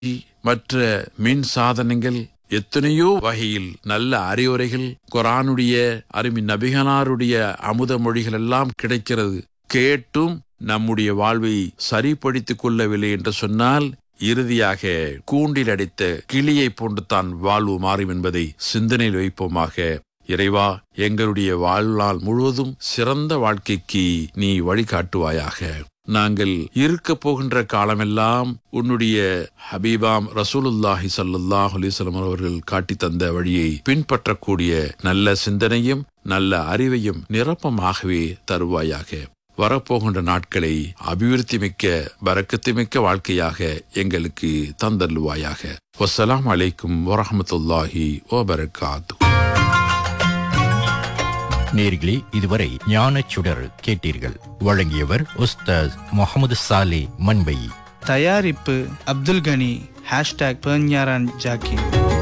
மற்ற மின் சாதனங்கள் எத்தனையோ வகையில் நல்ல அறிவுரைகள் குரானுடைய அருமி நபிகளாருடைய அமுத மொழிகள் எல்லாம் கிடைக்கிறது கேட்டும் நம்முடைய வாழ்வை சரிப்படுத்திக் கொள்ளவில்லை என்று சொன்னால் இறுதியாக கூண்டில் அடைத்த கிளியை போன்று தான் வாழ்வு மாறும் என்பதை சிந்தனையில் வைப்போமாக இறைவா எங்களுடைய வாழ்நாள் முழுவதும் சிறந்த வாழ்க்கைக்கு நீ வழிகாட்டுவாயாக நாங்கள் இருக்க போகின்ற காலமெல்லாம் உன்னுடைய ஹபீபாம் ரசூலுல்லாஹி சல்லாஹ் அலிஸ்லாம் அவர்கள் காட்டி தந்த வழியை பின்பற்றக்கூடிய நல்ல சிந்தனையும் நல்ல அறிவையும் நிரப்பமாகவே தருவாயாக வரப்போகின்ற நாட்களை அபிவிருத்தி மிக்க பறக்கத்து மிக்க வாழ்க்கையாக எங்களுக்கு தந்தல்லுவாயாக வசலாம் அலைக்கும் வரஹமத்துல்லாஹி ஓபரகாத்து நேர்களே இதுவரை ஞானச் சுடர் கேட்டீர்கள் வழங்கியவர் உஸ்தாஸ் முகமது சாலே மண்பை தயாரிப்பு அப்துல் கனி ஹேஷ்டாக் பெர்ஞாரான் ஜாக்கி